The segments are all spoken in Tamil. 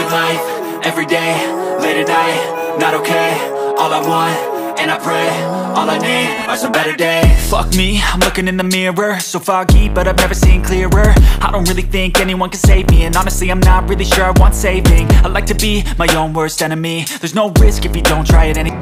living life every day, late at night, not okay. All I want, and I pray, all I need are some better days. Fuck me, I'm looking in the mirror, so foggy, but I've never seen clearer. I don't really think anyone can save me, and honestly, I'm not really sure I want saving. I like to be my own worst enemy. There's no risk if you don't try it any.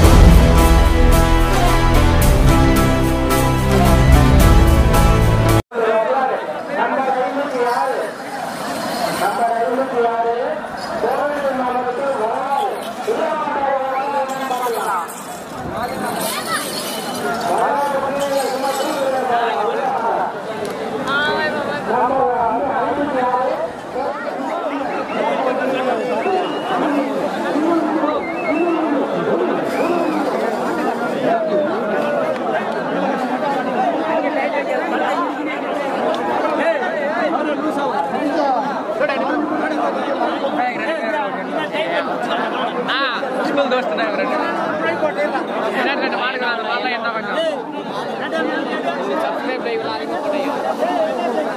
School దోస్తు రెండు రెండు మాటలు அந்த மாதிரிலாம் என்ன கொஞ்சம் சப்ஸ்கிரைப் லைவ்ல அதிகமாக பண்ணுங்க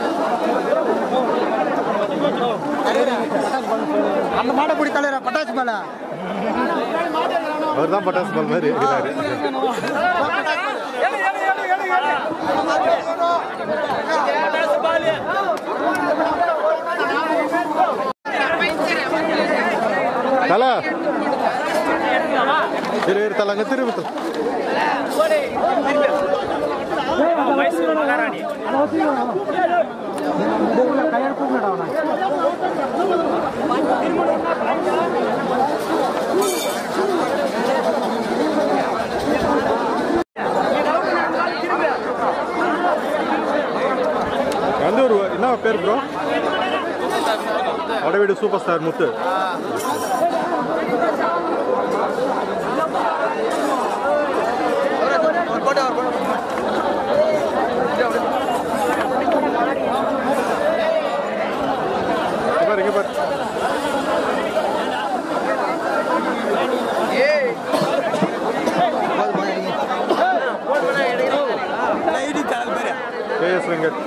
அந்த மாடை பிடி தலைவரா பட்டாசு மேல அவர் தான் பட்டாசு பால் மாதிரி இருக்கிறாரு தல இரு இரு தல அங்க திரும்பி தல. எந்த ஒரு என்ன பேர் ப்ரோ வடவீடு சூப்பர் ஸ்டார் முத்து இங்க பாரு இங்க பாரு கேஎஸ் வெங்கட்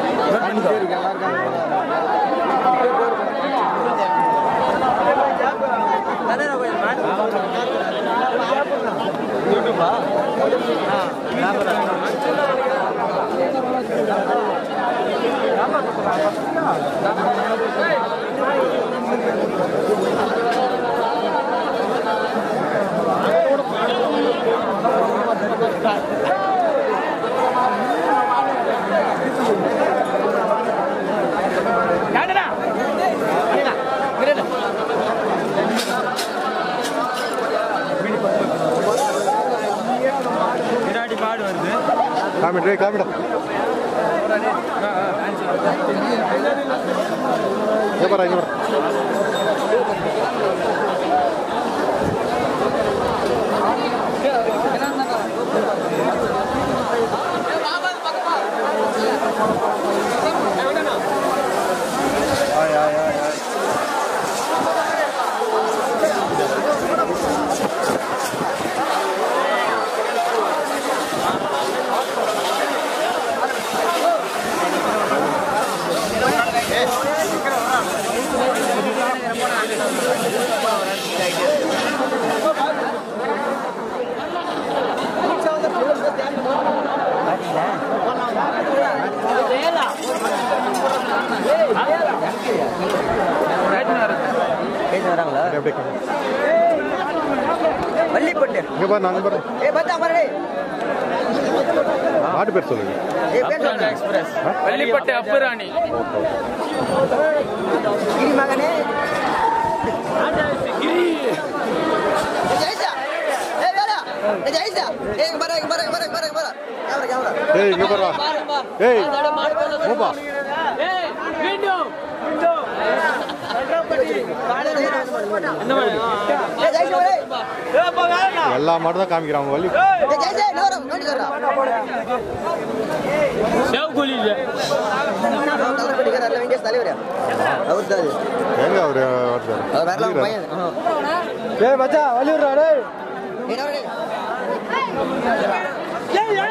காமிட்ரே காமிடா இங்க பாரு இங்க பாரு ஆய் ஆய் ஆய் ஆய் வராங்களா அப்படியே காமி. வள்ளிப்பட்டு இங்க பாரு நாங்க பாரு ஏ பத்தா பாரு மாட்டு பேர் சொல்லுங்க ஏ பேர் சொல்லு எக்ஸ்பிரஸ் வெள்ளிப்பட்டு அப்புராணி கிரி மகனே ஜெயிச்சா ஏ வேலா ஏ ஜெயிச்சா ஏ இங்க பாரு இங்க பாரு இங்க பாரு இங்க பாரு இங்க பாரு கேமரா கேமரா ஏய் இங்க பாரு ஏய் ஓப்பா ஏ ஜெயிச்சா ஒரே எல்லா மாடும் தான் காமிக்கிறாங்க வள்ளி ஏ ஜெயிச்சா இன்னொரு நோண்டி தரா கலர் படிக்கிற அல்ல வெங்கேஷ் தலைவர் அவர் தான் அது. எங்க அவரு வருதாரு? அவர் வரலாம் பையன் ஏய் மச்சா வள்ளிடுறா டேய் என்ன வரே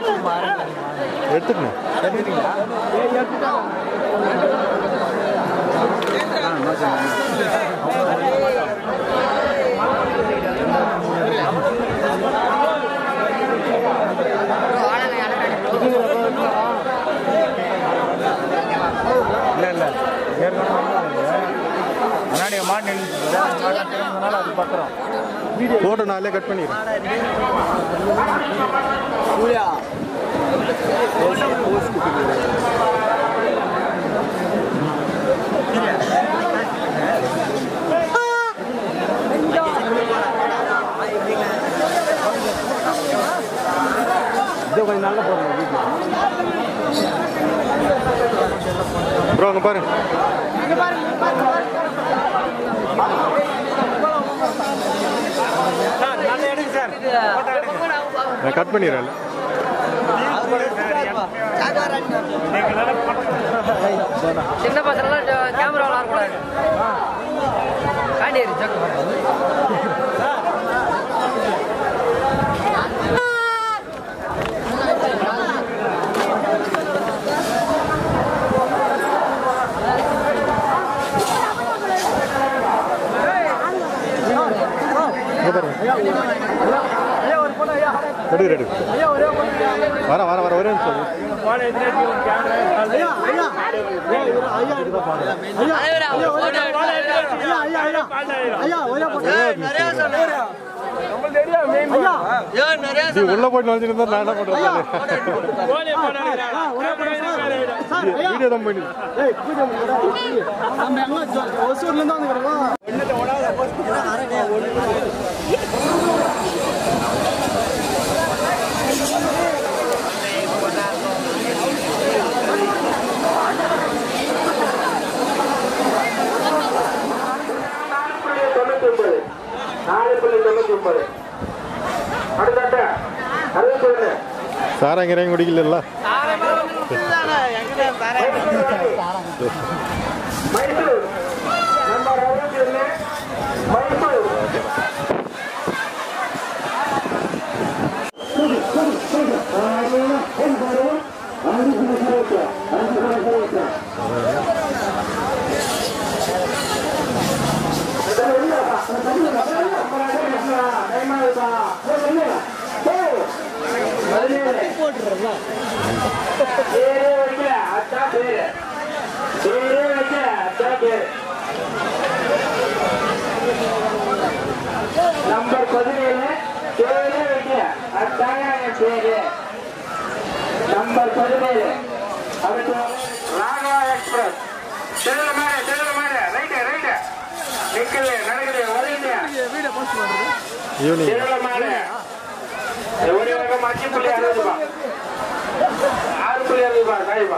எடுத்துக்கணும் இல்லை இல்லை முன்னாடி மாட்டு நின்றுனால அது பத்திரம் போட்டோ நாளே கட் பண்ணிடுறேன் இது கொஞ்சம் நல்லா போடணும் வீட்டில் ப்ரோ அங்கே பாரு நான் கட் பண்ணிடுறேன் சின்ன பசங்களாம் கேமரா விளாடக்கூடாது காண்டியரி ஜக்கு இங்கே பாரு எடு எடு வர வர வர ஒரே நிமிஷம் இது உள்ள போய் நுழைஞ்சிட்டு இருந்தா நான் என்ன பண்றது வீடியோ தான் போயிட்டு தொண்ணூத்தி ஒன்பது நாலு புள்ளி தொண்ணூத்தி ஒன்பது அடுத்த அறுபத்தி ஒண்ணு சாரா இங்கே இறங்கி குடிக்கல மைசூர் நம்பர் அறுபத்தி ஒண்ணு மைசூர் பேரே வைக்கல அதான் பேரு பேரே வைக்கல அதான் பேரு நம்பர் பதினேழு பேரே வைக்கல அதாங்க என் பேரு நம்பர் பதினேழு அடுத்து ராகவா எக்ஸ்பிரஸ் தெருவில் மாறு தெருவில் மாறு ரைட்டு ரைட்டு நிக்குது நடக்குது வரையுது ஈவினிங் தெருவில் மாறு ஒரு வகம் அஞ்சு புள்ளி அறுபது ரூபாய் ஆறு புள்ளி அறுபது ரூபாய் சாயிப்பா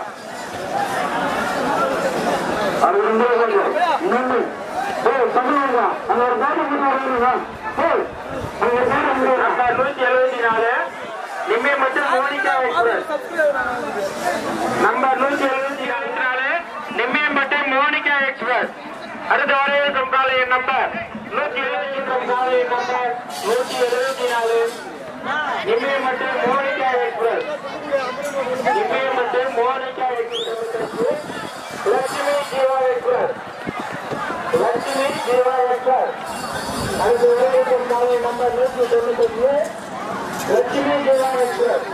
அது ரெண்டு கொஞ்சம் இன்னொன்று ஏய் சொல்லுங்க அந்த ஒரு பேட்டை கொண்டு வரீங்க ஏய் அந்த ஒரு பேட்டை கொண்டு வரீங்க நூற்றி எழுபத்தி நாலு நிம்மே மட்டும் மோனிகா எக்ஸ்பிரஸ் நம்பர் நூற்றி எழுபத்தி நாலு நிம்மே மட்டும் மோனிகா எக்ஸ்பிரஸ் அடுத்த வரவேற்கும் காலை நம்பர் நூற்றி எழுபத்தி காலை நம்பர் நூற்றி எழுபத்தி நாலு நிம்மே மட்டும் மோனிகா எக்ஸ்பிரஸ் நிம்மே மட்டும் Monica express Lakshmi Jeeva express Lakshmi Jeeva express அடுத்த வரவேற்கும் காலை நம்பர் நூற்றி தொண்ணூத்தஞ்சு லட்சுமி ஜீவா எக்ஸ்பிரஸ்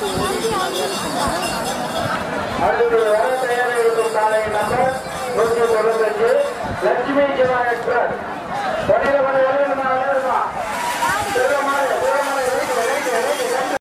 அடுத்து வர தயாராக இருக்கும் காலை நம்பர் நூற்றி தொண்ணூத்தஞ்சு லட்சுமி ஜீவா எக்ஸ்பிரஸ்